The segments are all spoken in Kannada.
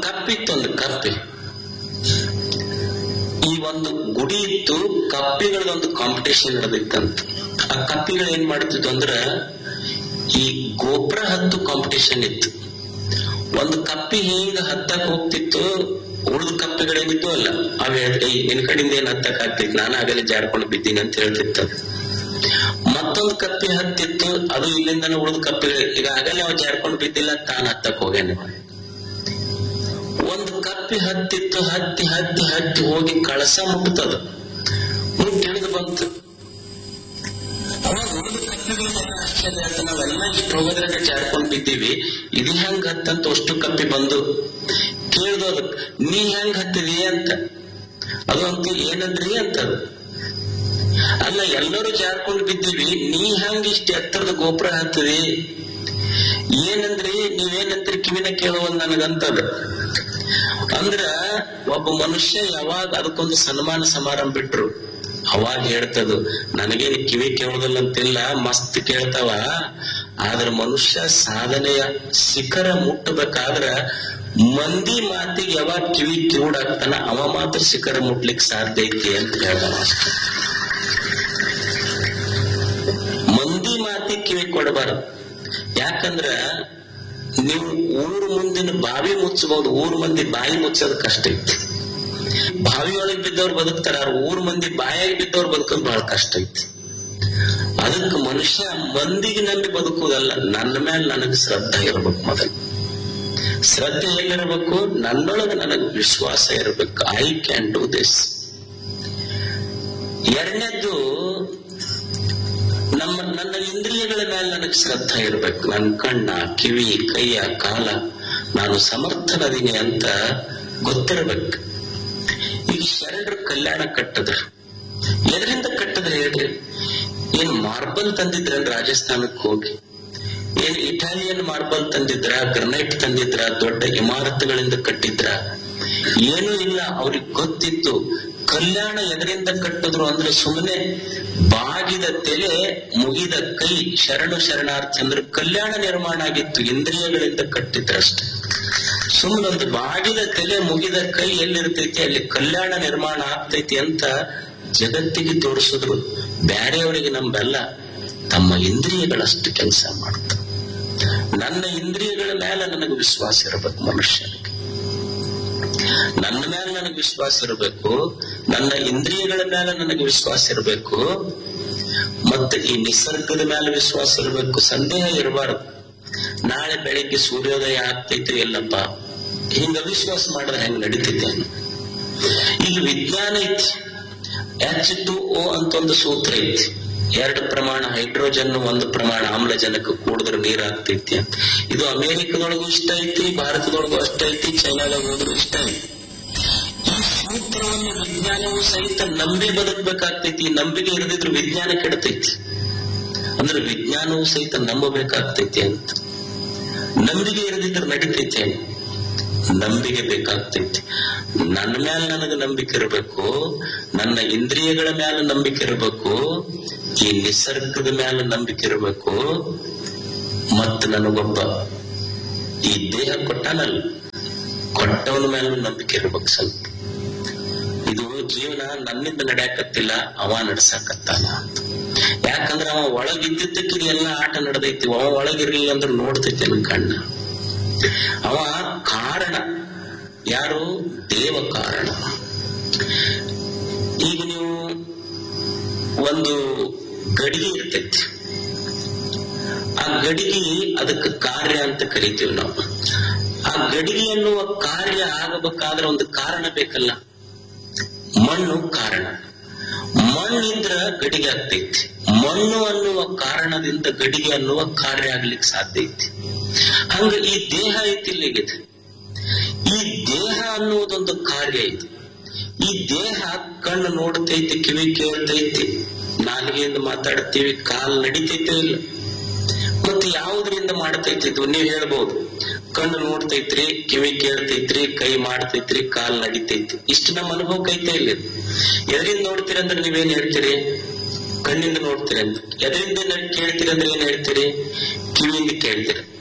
ಕಪ್ಪಿತ್ತು ಒಂದು ಕಪ್ಪಿ ಈ ಒಂದು ಗುಡಿ ಇತ್ತು ಕಪ್ಪಿಗಳದೊಂದು ಕಾಂಪಿಟೇಷನ್ ನಡೆದಿತ್ತಂತ ಆ ಕಪ್ಪಿಗಳು ಏನ್ ಮಾಡ್ತಿದ್ವು ಅಂದ್ರ ಈ ಗೋಪುರ ಹತ್ತು ಕಾಂಪಿಟೇಷನ್ ಇತ್ತು ಒಂದು ಕಪ್ಪಿ ಹಿಂಗ ಹತ್ತಕ್ ಹೋಗ್ತಿತ್ತು ಉಳಿದ ಕಪ್ಪಿಗಳೇನಿತ್ತು ಅಲ್ಲ ಅವ್ ಹೇಳ್ತ ನಿನ್ ಕಡೆಯಿಂದ ಏನ್ ಹತ್ತಕ್ ಆಗ್ತಿತ್ತು ನಾನು ಆಗಲೇ ಜಾರ್ಕೊಂಡು ಬಿದ್ದೀನಿ ಅಂತ ಹೇಳ್ತಿತ್ತು ಅದು. ಮತ್ತೊಂದು ಕಪ್ಪಿ ಹತ್ತಿತ್ತು ಅದು ಇಲ್ಲಿಂದ ಉಳಿದ ಕಪ್ಪಿಗಳು ಈಗ ಆಗಲೇ ಅವ ಜಾರ್ಕೊಂಡು ಬಿದ್ದಿಲ್ಲ ತಾನ್ ಹತ್ತಕ್ ಹೋಗ್ಯಾನ ಒಂದು ಕಪ್ಪಿ ಹತ್ತಿತ್ತು ಹತ್ತಿ ಹತ್ತಿ ಹತ್ತಿ ಹೋಗಿ ಕಳಸ ಮುಟ್ಟತದ ಮುಟ್ಟಿ ಹಿಡಿದು ಬಂತು ಅವಾಗ ಉಳಿದ ಕಪ್ಪಿಗಳು ಮತ್ತೆ ಆಶ್ಚರ್ಯ ಆಯ್ತು ನಾವೆಲ್ಲ ಇಷ್ಟು ಹೋಗೋದ್ರಾಗ ಜಾರ್ಕೊಂಡ್ ಬಿದ್ದೀವಿ ಇದು ಹೆಂಗ್ ಹತ್ತಂತ ಅಷ್ಟು ಕಪ್ಪಿ ಬಂದು ಕೇಳ್ದು ಅದಕ್ ನೀ ಹೆಂಗ್ ಹತ್ತಿದಿ ಅಂತ ಅದು ಅಂತ ಏನಂದ್ರಿ ಅಂತ ಅದು. ಅಲ್ಲ ಎಲ್ಲರೂ ಜಾರ್ಕೊಂಡ್ ಬಿದ್ದೀವಿ ನೀ ಹೆಂಗ್ ಇಷ್ಟ ಎತ್ತರದ ಗೋಪುರ ಹತ್ತದಿ ಏನಂದ್ರಿ ನೀವೇನಂತ್ರಿ ಕಿವಿನ ಕೇಳುವಂದ್ ನನಗಂತದ ಅಂದ್ರ ಒಬ್ಬ ಮನುಷ್ಯ ಯಾವಾಗ ಅದಕ್ಕೊಂದು ಸನ್ಮಾನ ಸಮಾರಂಭ ಬಿಟ್ರು ಅವಾಗ ಹೇಳ್ತದು ನನಗೇನು ಕಿವಿ ಕೇಳೋದಿಲ್ಲ ಅಂತಿಲ್ಲ ಮಸ್ತ್ ಕೇಳ್ತಾವ ಆದ್ರ ಮನುಷ್ಯ ಸಾಧನೆಯ ಶಿಖರ ಮುಟ್ಟಬೇಕಾದ್ರ ಮಂದಿ ಮಾತಿಗೆ ಯಾವಾಗ ಕಿವಿ ಕಿವುಡಾಗ್ತಾನ ಅವ ಮಾತ್ರ ಶಿಖರ ಮುಟ್ಲಿಕ್ಕೆ ಸಾಧ್ಯ ಐತಿ ಅಂತ ಹೇಳ್ದ ಅಷ್ಟೇ ಮಂದಿ ಮಾತಿಗೆ ಕಿವಿ ಕೊಡಬಾರದು ಯಾಕಂದ್ರ ನೀವು ಊರ್ ಮುಂದಿನ ಬಾವಿ ಮುಚ್ಚಬಹುದು ಊರ್ ಮಂದಿ ಬಾಯಿ ಮುಚ್ಚೋದು ಕಷ್ಟ ಐತಿ ಬಾವಿ ಒಳಗ್ ಬಿದ್ದವ್ರು ಬದುಕ್ತಾರ ಆದ್ರೆ ಊರ್ ಮಂದಿ ಬಾಯಾಗಿ ಬಿದ್ದವ್ರು ಬದುಕೋದು ಬಹಳ ಕಷ್ಟ ಐತಿ ಅದಕ್ಕೆ ಮನುಷ್ಯ ಮಂದಿಗೆ ನಂಬಿ ಬದುಕುವುದಲ್ಲ ನನ್ನ ಮೇಲೆ ನನಗೆ ಶ್ರದ್ಧೆ ಇರಬೇಕು ಮೊದಲು ಶ್ರದ್ಧೆ ಎಲ್ಲಿರಬೇಕು ನನ್ನೊಳಗೆ ನನಗೆ ವಿಶ್ವಾಸ ಇರಬೇಕು ಐ ಕ್ಯಾನ್ ಡೂ ದಿಸ್ ಎರಡನೇದ್ದು ನಮ್ಮ ನನ್ನ ಇಂದ್ರಿಯಗಳ ಮೇಲೆ ನನಗೆ ಶ್ರದ್ಧೆ ಇರಬೇಕು ನನ್ನ ಕಣ್ಣ ಕಿವಿ ಕೈಯ ಕಾಲ ನಾನು ಸಮರ್ಥನದೀನಿ ಅಂತ ಗೊತ್ತಿರಬೇಕು ಈಗ ಶರಣರು ಕಲ್ಯಾಣ ಕಟ್ಟದ್ರ ಎದರಿಂದ ಕಟ್ಟದ್ರ ಹೇಳ್ರಿ ಏನ್ ಮಾರ್ಬಲ್ ತಂದಿದ್ರನ್ ರಾಜಸ್ಥಾನಕ್ಕೆ ಹೋಗಿ ಏನ್ ಇಟಾಲಿಯನ್ ಮಾರ್ಬಲ್ ತಂದಿದ್ರ ಗ್ರನೈಟ್ ತಂದಿದ್ರ ದೊಡ್ಡ ಇಮಾರತುಗಳಿಂದ ಕಟ್ಟಿದ್ರ ಏನೂ ಇಲ್ಲ ಅವ್ರಿಗೆ ಗೊತ್ತಿತ್ತು ಕಲ್ಯಾಣ ಎದರಿಂದ ಕಟ್ಟಿದ್ರು ಅಂದ್ರೆ ಸುಮ್ಮನೆ ಬಾಗಿದ ತಲೆ ಮುಗಿದ ಕೈ ಶರಣು ಶರಣಾರ್ಥಿ ಅಂದ್ರೆ ಕಲ್ಯಾಣ ನಿರ್ಮಾಣ ಆಗಿತ್ತು ಇಂದ್ರಿಯಗಳಿಂದ ಕಟ್ಟಿದ್ರಷ್ಟೆ ಸುಮ್ಮನೊಂದು ಬಾಗಿದ ತಲೆ ಮುಗಿದ ಕೈ ಎಲ್ಲಿರ್ತೈತಿ ಅಲ್ಲಿ ಕಲ್ಯಾಣ ನಿರ್ಮಾಣ ಆಗ್ತೈತಿ ಅಂತ ಜಗತ್ತಿಗೆ ತೋರಿಸಿದ್ರು ಬ್ಯಾರೆಯವರಿಗೆ ನಂಬೆಲ್ಲ ತಮ್ಮ ಇಂದ್ರಿಯಗಳಷ್ಟು ಕೆಲಸ ಮಾಡ್ತಾರೆ ನನ್ನ ಇಂದ್ರಿಯಗಳ ಮೇಲೆ ನನಗೆ ವಿಶ್ವಾಸ ಇರಬೇಕು ಮನುಷ್ಯನಿಗೆ ನನ್ನ ಮೇಲೆ ನನಗೆ ವಿಶ್ವಾಸ ಇರಬೇಕು ನನ್ನ ಇಂದ್ರಿಯಗಳ ಮೇಲೆ ನನಗೆ ವಿಶ್ವಾಸ ಇರಬೇಕು ಮತ್ತೆ ಈ ನಿಸರ್ಗದ ಮೇಲೆ ವಿಶ್ವಾಸ ಇರಬೇಕು ಸಂದೇಹ ಇರಬಾರದು ನಾಳೆ ಬೆಳಿಗ್ಗೆ ಸೂರ್ಯೋದಯ ಆಗ್ತೈತಿ ಇಲ್ಲಪ್ಪ ಹಿಂಗ ವಿಶ್ವಾಸ ಮಾಡಿದ್ರೆ ಹೆಂಗ್ ನಡೀತೈತೆ ಅನ್ನೋ. ಈಗ ವಿಜ್ಞಾನ ಐತಿ ಎಚ್ ಟು ಓ ಅಂತ ಒಂದು ಸೂತ್ರ ಐತಿ ಎರಡು ಪ್ರಮಾಣ ಹೈಡ್ರೋಜನ್ ಒಂದು ಪ್ರಮಾಣ ಆಮ್ಲಜನಕ ಕೂಡಿದ್ರೆ ನೀರ್ ಆಗ್ತೈತಿ ಅಂತ ಇದು ಅಮೆರಿಕದೊಳಗೂ ಇಷ್ಟ ಐತಿ ಭಾರತದೊಳಗೂ ಅಷ್ಟ ಐತಿ ಚೈನಾದಾಗ ಹೋದ್ರು ಇಷ್ಟ ಐತಿ ಈ ಸೂತ್ರವನ್ನು ವಿಜ್ಞಾನವು ಸಹಿತ ನಂಬಿ ಬದುಕಬೇಕಾಗ್ತೈತಿ ಈ ನಂಬಿಕೆ ಇರದಿದ್ರು ವಿಜ್ಞಾನ ಕೆಡತೈತಿ ಅಂದ್ರೆ ವಿಜ್ಞಾನವು ಸಹಿತ ನಂಬಬೇಕಾಗ್ತೈತಿ ಅಂತ ನಂಬಿಕೆ ಇರದಿದ್ರೆ ನಡೀತೈತಿ ಏನು? ನಂಬಿಕೆ ಬೇಕಾಗ್ತೈತಿ ನನ್ನ ಮೇಲೆ ನನಗೆ ನಂಬಿಕೆ ಇರಬೇಕು ನನ್ನ ಇಂದ್ರಿಯಗಳ ಮೇಲೆ ನಂಬಿಕೆ ಇರಬೇಕು ಈ ನಿಸರ್ಗದ ಮೇಲೆ ನಂಬಿಕೆ ಇರಬೇಕು ಮತ್ತು ನನಗೊಬ್ಬ ಈ ದೇಹ ಕೊಟ್ಟಾನಲ್ಲ ಕೊಟ್ಟವನ ಮೇಲೆ ನಂಬಿಕೆ ಇರ್ಬೇಕು ಸ್ವಲ್ಪ ಇದು ಜೀವನ ನನ್ನಿಂದ ನಡೆಯಕತ್ತಿಲ್ಲ ಅವ ನಡ್ಸಾಕತ್ತಾನ ಅಂತ ಯಾಕಂದ್ರ ಅವ ಒಳಗಿದ್ದಿದ್ದಕ್ಕೆ ಇದೆಲ್ಲ ಆಟ ನಡೆದೈತಿ ಅವ ಒಳಗಿರ್ಲಿಲ್ಲ ಅಂದ್ರೆ ನೋಡ್ತೈತಿ ನನ್ ಕಣ್ಣ ಅವ ಕಾರಣ ಯಾರು ದೇವ ಕಾರಣ ಈಗ ನೀವು ಒಂದು ಗಡಿಗೆ ಇರ್ತೈತಿ ಆ ಗಡಿಗೆ ಅದಕ್ಕೆ ಕಾರ್ಯ ಅಂತ ಕರಿತೀವಿ ನಾವು ಆ ಗಡಿಗೆ ಎನ್ನುವ ಕಾರ್ಯ ಆಗಬೇಕಾದ್ರೆ ಒಂದು ಕಾರಣ ಬೇಕಲ್ಲ ಮಣ್ಣು ಕಾರಣ ಮಣ್ಣಿಂದ್ರ ಗಡಿಗೆ ಆಗ್ತೈತಿ ಮಣ್ಣು ಅನ್ನುವ ಕಾರಣದಿಂದ ಗಡಿಗೆ ಅನ್ನುವ ಕಾರ್ಯ ಆಗ್ಲಿಕ್ಕೆ ಸಾಧ್ಯ ಐತಿ ಹಂಗ ಈ ದೇಹ ಐತಿ ಇಲ್ಲಿಗಿದೆ ಈ ದೇಹ ಅನ್ನುವುದೊಂದು ಕಾರ್ಯ ಇದು ಈ ದೇಹ ಕಣ್ಣು ನೋಡ್ತೈತಿ ಕಿವಿ ಕೇಳ್ತೈತಿ ನಾಲಿಗೆಯಿಂದ ಮಾತಾಡ್ತೀವಿ ಕಾಲ್ ನಡಿತೈತೆ ಇಲ್ಲ ಮತ್ತೆ ಯಾವುದರಿಂದ ಮಾಡ್ತೈತಿ ಇದು ನೀವ್ ಹೇಳ್ಬೋದು ಕಣ್ಣು ನೋಡ್ತೈತ್ರಿ ಕಿವಿ ಕೇಳ್ತೈತ್ರಿ ಕೈ ಮಾಡ್ತೈತ್ರಿ ಕಾಲ್ ನಡಿತೈತಿ ಇಷ್ಟು ನಮ್ಮ ಅನುಭವಕ್ಕೆ ಐತೆ ಇಲ್ಲ ಇದು. ಎದರಿಂದ ನೋಡ್ತೀರಿ ಅಂದ್ರೆ ನೀವೇನ್ ಹೇಳ್ತೀರಿ ಕಣ್ಣಿಂದ ನೋಡ್ತೀರಿ ಅಂತ ಎದರಿಂದ ನಡ್- ಕೇಳ್ತೀರಿ ಅಂದ್ರೆ ಏನ್ ಹೇಳ್ತೀರಿ ಕಿವಿಯಿಂದ ಕೇಳ್ತೀರಿ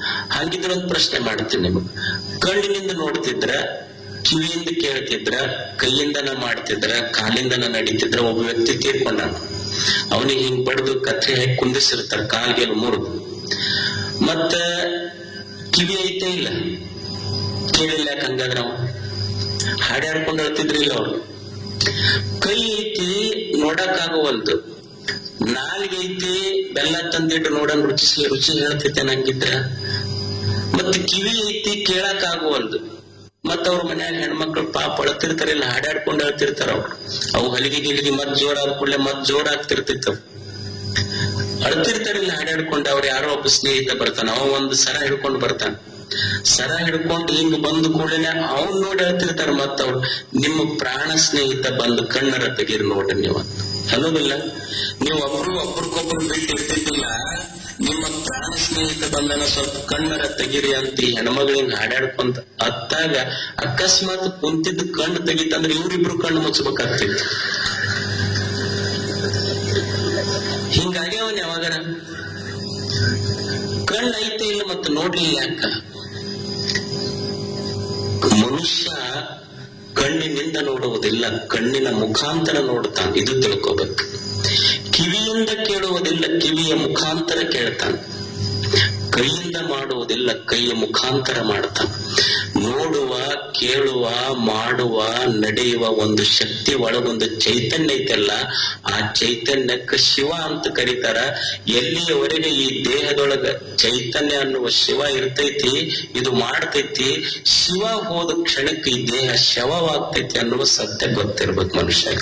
ಹಾಗಿದ್ರೆ ಒಂದು ಪ್ರಶ್ನೆ ಮಾಡ್ತೀನಿ ನಿಮಗೆ ಕಣ್ಣಿನಿಂದ ನೋಡ್ತಿದ್ರ ಕಿವಿಯಿಂದ ಕೇಳ್ತಿದ್ರ ಕೈಯಿಂದನ ಮಾಡ್ತಿದ್ರ ಕಾಲಿಂದನ ನಡೀತಿದ್ರ ಒಬ್ಬ ವ್ಯಕ್ತಿ ತೀರ್ಕೊಂಡ ಅವನಿಗೆ ಹಿಂಗ್ ಬಡ್ದು ಕತ್ರಿ ಹಾಕಿ ಕುಂದಿಸಿರ್ತಾರ ಕಾಲ್ಗೆ ಮುರಿದು ಮತ್ತ ಕಿವಿ ಐತೆ ಇಲ್ಲ ಕೇಳಿಲ್ಲ ಯಾಕೆ ಹಂಗಾದ್ರೆ ಅವ ಹಾಡ್ಯಾಡ್ಕೊಂಡು ಹೇಳ್ತಿದ್ರಿಲ್ಲ ಅವ್ರು ಕೈ ಐತಿ ನೋಡಕ್ ಆಗುವಲ್ದು ನಾಲ್ಗೆ ಐತಿ ಬೆಲ್ಲ ತಂದಿಟ್ಟು ನೋಡನ್ ರುಚಿ ರುಚಿ ಹೇಳ್ತೈತೆ ನಂಗಿದ್ರ ಮತ್ತ ಕಿವಿ ಐತಿ ಕೇಳಕ್ ಆಗುವಲ್ದು ಮತ್ತ ಅವ್ರ ಮನ್ಯಾಗ ಹೆಣ್ಮಕ್ಳು ಪಾಪ ಅಳತಿರ್ತಾರಿಲ್ಲ ಹಾಡಾಡ್ಕೊಂಡು ಹೇಳ್ತಿರ್ತಾರ ಅವ್ರು ಅವು ಹಲಿಗೆ ಗಿಲಿಗೆ ಮತ್ ಜೋರ್ ಆದ ಕೂಡಲೇ ಮತ್ ಜೋರ್ ಆಗ್ತಿರ್ತಿತ್ತವ್ ಅಳ್ತಿರ್ತಾರಿಲ್ಲ ಹಾಡಾಡ್ಕೊಂಡು ಅವ್ರು ಯಾರೋ ಒಬ್ಬ ಸ್ನೇಹಿತ ಬರ್ತಾನ ಅವ ಒಂದು ಸರ ಹಿಡ್ಕೊಂಡು ಬರ್ತಾನ ಸರ ಹಿಡ್ಕೊಂಡು ಹಿಂಗ್ ಬಂದ ಕೂಡಲೇ ಅವ್ನ್ ನೋಡಿ ಹೇಳ್ತಿರ್ತಾರ ಮತ್ತ ಅವ್ರು ನಿಮ್ಮ ಪ್ರಾಣ ಸ್ನೇಹಿತ ಬಂದು ಕಣ್ಣರ ತೆಗೀರಿ ನೋಡ್ರಿ ನೀವು ಅಂತ. ಅನ್ನೋದಿಲ್ಲ ನೀವು ಒಬ್ರು ಒಬ್ರಿಗೊಬ್ರು ಬಿಟ್ಟು ಇರ್ತಿದ್ದಿಲ್ಲ ನಿಮ್ಮ ಪ್ರಾಣ ಸ್ನೇಹಿತ ಬಂದನ ಸ್ವಲ್ಪ ಕಣ್ಣರ ತೆಗೀರಿ ಅಂತ ಈ ಹೆಣ್ಮಗಳಿಂಗ್ ಹಾಡಾಡ್ಕೊಂತ ಅತ್ತಾಗ ಅಕಸ್ಮಾತ್ ಕುಂತಿದ್ದು ಕಣ್ಣು ತೆಗಿತಂದ್ರೆ ಇವ್ರಿಬ್ರು ಕಣ್ಣು ಮುಚ್ಚಬೇಕಾಗ್ತಿತ್ತು ಹಿಂಗಾಗ್ಯಾವನ್ ಯಾವಾಗಾರ ಕಣ್ಣು ಐತೆ ಇಲ್ಲ ಮತ್ತೆ ನೋಡ್ಲಿಲ್ಲ ಯಾಕ ಮನುಷ್ಯ ಕಣ್ಣಿನಿಂದ ನೋಡುವುದಿಲ್ಲ ಕಣ್ಣಿನ ಮುಖಾಂತರ ನೋಡ್ತಾನೆ ಇದು ತಿಳ್ಕೋಬೇಕು ಕಿವಿಯಿಂದ ಕೇಳುವುದಿಲ್ಲ ಕಿವಿಯ ಮುಖಾಂತರ ಕೇಳ್ತಾನೆ ಕೈಯಿಂದ ಮಾಡುವುದಿಲ್ಲ ಕೈಯ ಮುಖಾಂತರ ಮಾಡ್ತಾನೆ ನೋಡುವ ಕೇಳುವ ಮಾಡುವ ನಡೆಯುವ ಒಂದು ಶಕ್ತಿ ಒಳಗೊಂದು ಚೈತನ್ಯ ಐತಲ್ಲ ಆ ಚೈತನ್ಯಕ್ಕೆ ಶಿವ ಅಂತ ಕರೀತಾರ ಎಲ್ಲಿಯವರೆಗೆ ಈ ದೇಹದೊಳಗ ಚೈತನ್ಯ ಅನ್ನುವ ಶಿವ ಇರ್ತೈತಿ ಇದು ಮಾಡ್ತೈತಿ ಶಿವ ಹೋದ ಕ್ಷಣಕ್ಕೆ ಈ ದೇಹ ಶವವಾಗ್ತೈತಿ ಅನ್ನುವ ಸತ್ಯ ಗೊತ್ತಿರ್ಬೇಕು ಮನುಷ್ಯ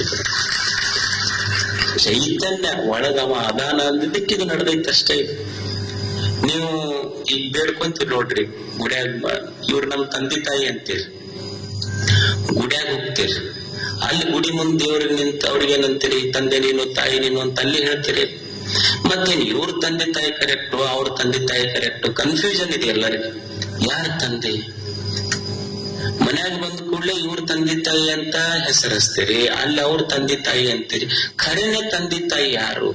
ಚೈತನ್ಯ ಒಳಗವ ಅದಾನ ಅಂದಿದ್ದಕ್ಕೆ ಇದು ನಡೆದೈತೆ ಅಷ್ಟೇ ಇದು. ನೀವು ಈಗ ಬೇಡ್ಕೊಂತೀರಿ ನೋಡ್ರಿ ಗುಡ್ಯಾಗ ಇವ್ರು ನಮ್ ತಂದೆ ತಾಯಿ ಅಂತೀರಿ ಗುಡ್ಯಾಗ ಹೋಗ್ತೀರಿ ಅಲ್ಲಿ ಗುಡಿ ಮುಂದೆ ದೇವ್ರಿಗೆ ನಿಂತ ಅವ್ರಿಗೆ ಏನಂತೀರಿ ತಂದೆ ನೀನು ತಾಯಿ ನೀನು ಅಂತ ಅಲ್ಲಿ ಹೇಳ್ತೀರಿ ಮತ್ತೇನ್ ಇವ್ರ ತಂದೆ ತಾಯಿ ಕರೆಕ್ಟು ಅವ್ರ ತಂದೆ ತಾಯಿ ಕರೆಕ್ಟು ಕನ್ಫ್ಯೂಷನ್ ಇದೆ ಎಲ್ಲರಿಗೆ ಯಾರ ತಂದೆ ಮನ್ಯಾಗ ಬಂದ ಕೂಡಲೇ ಇವ್ರ ತಂದೆ ತಾಯಿ ಅಂತ ಹೆಸರಿಸ್ತೀರಿ ಅಲ್ಲಿ ಅವ್ರ ತಂದೆ ತಾಯಿ ಅಂತೀರಿ ಖರೇನೆ ತಂದೆ ತಾಯಿ ಯಾರು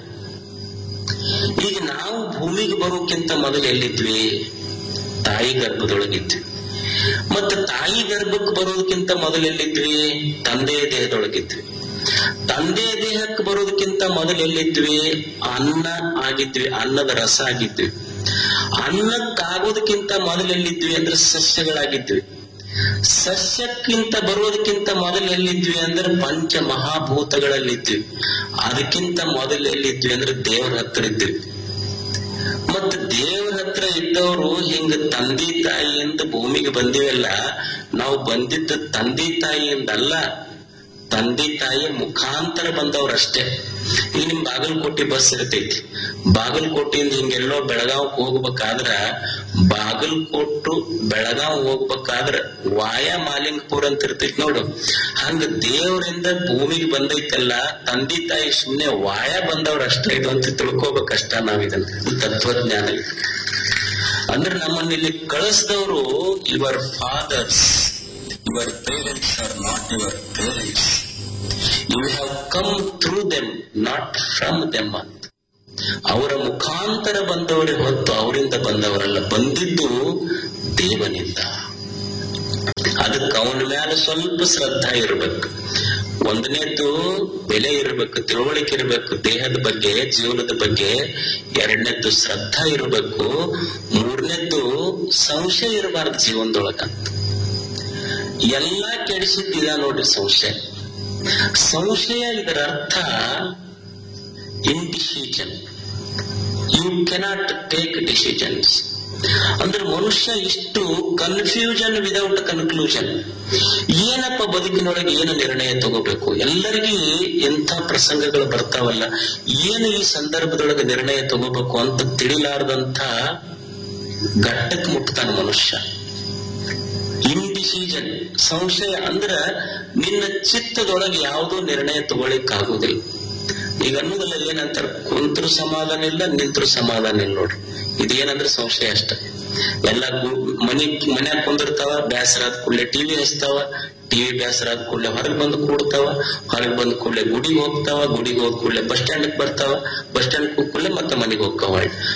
ಈಗ ನಾವು ಭೂಮಿಗೆ ಬರೋಕ್ಕಿಂತ ಮೊದಲು ಎಲ್ಲಿದ್ವಿ ತಾಯಿ ಗರ್ಭದೊಳಗಿದ್ವಿ ಮತ್ತೆ ತಾಯಿ ಗರ್ಭಕ್ಕೆ ಬರೋದಕ್ಕಿಂತ ಮೊದಲು ಎಲ್ಲಿದ್ವಿ ತಂದೆ ದೇಹದೊಳಗಿದ್ವಿ ತಂದೆ ದೇಹಕ್ಕೆ ಬರೋದಕ್ಕಿಂತ ಮೊದಲು ಎಲ್ಲಿದ್ವಿ ಅನ್ನ ಆಗಿದ್ವಿ ಅನ್ನದ ರಸ ಆಗಿದ್ವಿ ಅನ್ನಕ್ಕಾಗೋದಕ್ಕಿಂತ ಮೊದಲು ಎಲ್ಲಿದ್ವಿ ಅಂದ್ರೆ ಸಸ್ಯಗಳಾಗಿದ್ವಿ ಸಸ್ಯಕ್ಕಿಂತ ಬರೋದಕ್ಕಿಂತ ಮೊದಲು ಎಲ್ಲಿದ್ವಿ ಅಂದ್ರೆ ಪಂಚ ಮಹಾಭೂತಗಳಲ್ಲಿದ್ವಿ ಅದಕ್ಕಿಂತ ಮೊದಲು ಎಲ್ಲಿದ್ವಿ ಅಂದ್ರೆ ದೇವರ ಹತ್ರ ಇದ್ವಿ ಮತ್ತ ದೇವರ ಹತ್ರ ಇದ್ದವರು ಹಿಂಗ ತಂದೆ ತಾಯಿಯಿಂದ ಭೂಮಿಗೆ ಬಂದಿವಲ್ಲ ನಾವು ಬಂದಿದ್ದ ತಂದೆ ತಾಯಿಯಿಂದಲ್ಲ ತಂದೆ ತಾಯಿಯ ಮುಖಾಂತರ ಬಂದವ್ರಷ್ಟೇ ಈಗ ನಿಮ್ ಬಾಗಲಕೋಟೆ ಬಸ್ ಇರ್ತೈತಿ ಬಾಗಲಕೋಟೆಯಿಂದ ಹಿಂಗೆಲ್ಲೋ ಬೆಳಗಾವ್ ಹೋಗ್ಬೇಕಾದ್ರ ಬಾಗಲಕೋಟು ಬೆಳಗಾವ್ ಹೋಗ್ಬೇಕಾದ್ರ ವಾಯ ಮಾಲಿಂಗಪುರ ಅಂತ ಇರ್ತೈತಿ ನೋಡು ಹಂಗ ದೇವರಿಂದ ಭೂಮಿಗೆ ಬಂದೈತಲ್ಲ ತಂದೆ ತಾಯಿ ಸುಮ್ನೆ ವಾಯ ಬಂದವ್ರ ಅಷ್ಟೇ ಇದು ಅಂತ ತಿಳ್ಕೊಬೇಕಷ್ಟ ನಾವ್ ಇದನ್ನ ಇದು ತತ್ವಜ್ಞಾನ ಇದು ಅಂದ್ರೆ ನಮ್ಮನ್ನ ಇಲ್ಲಿ ಕಳಿಸಿದವರು your fathers your parents are not your parents you have come through them not from them ಅಂತ ಅವರ ಮುಖಾಂತರ ಬಂದವರೇ ಹೊತ್ತು ಅವರಿಂದ ಬಂದವರಲ್ಲ ಬಂದಿದ್ದು ದೇವನಿಂದ ಅದಕ್ಕೆ ಅವನ ಮೇಲೆ ಸ್ವಲ್ಪ ಶ್ರದ್ಧಾ ಇರಬೇಕು ಒಂದನೇದ್ದು ಬೆಲೆ ಇರಬೇಕು ತಿಳುವಳಿಕೆ ಇರಬೇಕು ದೇಹದ ಬಗ್ಗೆ ಜೀವನದ ಬಗ್ಗೆ ಎರಡನೇದ್ದು ಶ್ರದ್ಧಾ ಇರಬೇಕು ಮೂರನೇದ್ದು ಸಂಶಯ ಇರಬಾರ್ದು ಜೀವನದೊಳಗಂತ ಎಲ್ಲಾ ಕೆಡಿಸಿದ್ದಿಲ್ಲ ನೋಡ್ರಿ ಸಂಶಯ ಸಂಶಯ ಇದರ ಅರ್ಥ indecision you cannot take decisions ಅಂದ್ರೆ ಮನುಷ್ಯ ಇಷ್ಟು ಕನ್ಫ್ಯೂಷನ್ ವಿದೌಟ್ ಕನ್ಕ್ಲೂಷನ್ ಏನಪ್ಪ ಬದುಕಿನೊಳಗೆ ಏನು ನಿರ್ಣಯ ತಗೋಬೇಕು ಎಲ್ಲರಿಗೂ ಎಂಥ ಪ್ರಸಂಗಗಳು ಬರ್ತಾವಲ್ಲ ಏನು ಈ ಸಂದರ್ಭದೊಳಗೆ ನಿರ್ಣಯ ತಗೋಬೇಕು ಅಂತ ತಿಳಿಲಾರ್ದಂತ ಘಟ್ಟಕ್ಕೆ ಮುಟ್ತಾನ ಮನುಷ್ಯ ಇಂಡಿಸಿಷನ್ ಸಂಶಯ ಅಂದ್ರ ನಿನ್ನ ಚಿತ್ತದೊಳಗೆ ಯಾವುದೋ ನಿರ್ಣಯ ತಗೊಳಿಕ್ಕಾಗೋದಿಲ್ಲ ಈಗ ಅನ್ನೋದಲ್ಲ ಏನಂತಾರ ಕುಂತ್ರು ಸಮಾಧಾನ ಇಲ್ಲ ನಿಂತ್ರು ಸಮಾಧಾನ ಇಲ್ಲ ನೋಡ್ರಿ ಇದೇನಂದ್ರೆ ಸಂಶಯ ಅಷ್ಟ ಎಲ್ಲ ಮನಿ ಮನ್ಯಾಗ ಕುಂದಿರ್ತಾವ ಬೇಸರ ಆದ ಕೂಡಲೇ ಟಿವಿ ಹಚ್ತಾವ ಟಿವಿ ಬೇಸರ ಆದ ಕೂಡಲೇ ಹೊರಗೆ ಬಂದು ಕೂಡ್ತಾವ ಹೊರಗೆ ಬಂದ ಕೂಡಲೇ ಗುಡಿಗೆ ಹೋಗ್ತಾವ ಗುಡಿಗೆ ಹೋದ ಕೂಡಲೇ ಬಸ್ ಸ್ಟ್ಯಾಂಡ್ ಬರ್ತಾವ ಬಸ್ ಸ್ಟ್ಯಾಂಡ್ ಕೂಡಲೇ ಮತ್ತೆ ಮನೆಗೆ ಹೋಗ್ತಾವ